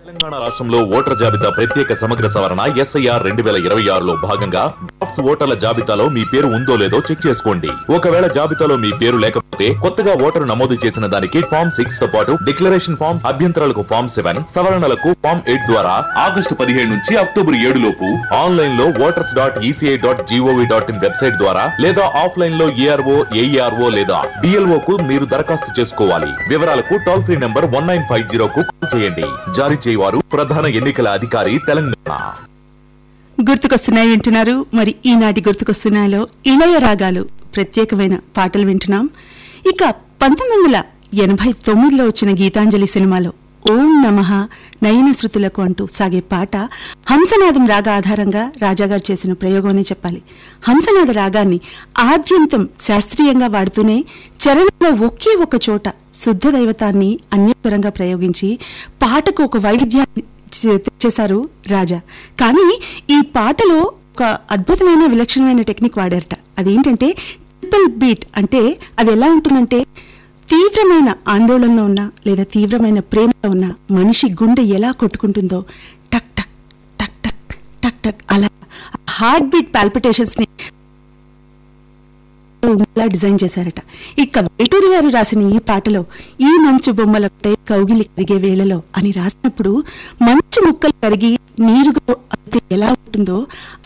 తెలంగాణ రాష్ట్రంలో ఓటర్ జాబితా ప్రత్యేక సమగ్ర సవరణ ఎస్ఐఆర్ రెండు వేల ఇరవై ఆరులో భాగంగా డ్రాఫ్ట్స్ ఓటర్ల జాబితాలో మీ పేరు ఉందో లేదో చెక్ చేసుకోండి ఒకవేళ జాబితాలో మీ పేరు లేకపోతే కొత్తగా ఓటరు నమోదు చేసిన దానికి ఫామ్ సిక్స్ తో పాటు డిక్లరేషన్ ఫామ్ అభ్యంతరాలకు ఫామ్ సెవెన్ సవరణలకు ఫామ్ ఎయిట్ ద్వారా ఆగస్టు పదిహేడు నుంచి అక్టోబర్ ఏడు లోపు ఆన్లైన్ లో voters dot ECI dot gov dot in website ద్వారా లేదా ఆఫ్లైన్ లో ఏఆర్ఓ ఏఈఆర్ఓ లేదా డిఎల్ఓ కు మీరు దరఖాస్తు చేసుకోవాలి వివరాలకు toll free number one nine five zero కు కాల్ చేయండి జారీ చేయవారు ప్రధాన ఎన్నికల అధికారి తెలంగాణ గుర్తుకొస్తున్నాయి వింటున్నారు మరి ఈనాటి గుర్తుకొస్తున్నాయిలో ఇళయ రాగాలు ప్రత్యేకమైన పాటలు వింటున్నాం ఇక పంతొమ్మిది వందల ఎనభై తొమ్మిదిలో వచ్చిన గీతాంజలి సినిమాలో ఓం నమః నయన శృతులకు అంటూ సాగే పాట హంసనాదం రాగ ఆధారంగా రాజాగారు చేసిన ప్రయోగం అనే చెప్పాలి హంసనాద రాగాన్ని ఆద్యంతం శాస్త్రీయంగా వాడుతూనే చరణంలో ఒకే ఒక చోట శుద్ధ దైవతాన్ని అన్యస్వరంగా ప్రయోగించి పాటకు ఒక వైవిధ్యాన్ని చే- తెచ్చేశారు రాజా కానీ ఈ పాటలో ఒక అద్భుతమైన విలక్షణమైన టెక్నిక్ వాడారట అదేంటంటే ట్రిపుల్ బీట్ అంటే అది ఎలా ఉంటుందంటే తీవ్రమైన ఆందోళనలో ఉన్న లేదా తీవ్రమైన ప్రేమలో ఉన్న మనిషి గుండె ఎలా కొట్టుకుంటుందో టక్ టక్ టక్ టక్ టక్ టక్ అలా హార్ట్ బీట్ పాల్పిటేషన్స్ ని ఉండేలా డిజైన్ చేశారట ఇక వేటూరి గారు రాసిన ఈ పాటలో ఈ మంచు బొమ్మలపై కౌగిలి కరిగే వేళలో అని రాసినప్పుడు మంచు ముక్కలు కరిగి నీరుగా అయితే ఎలా ఉంటుందో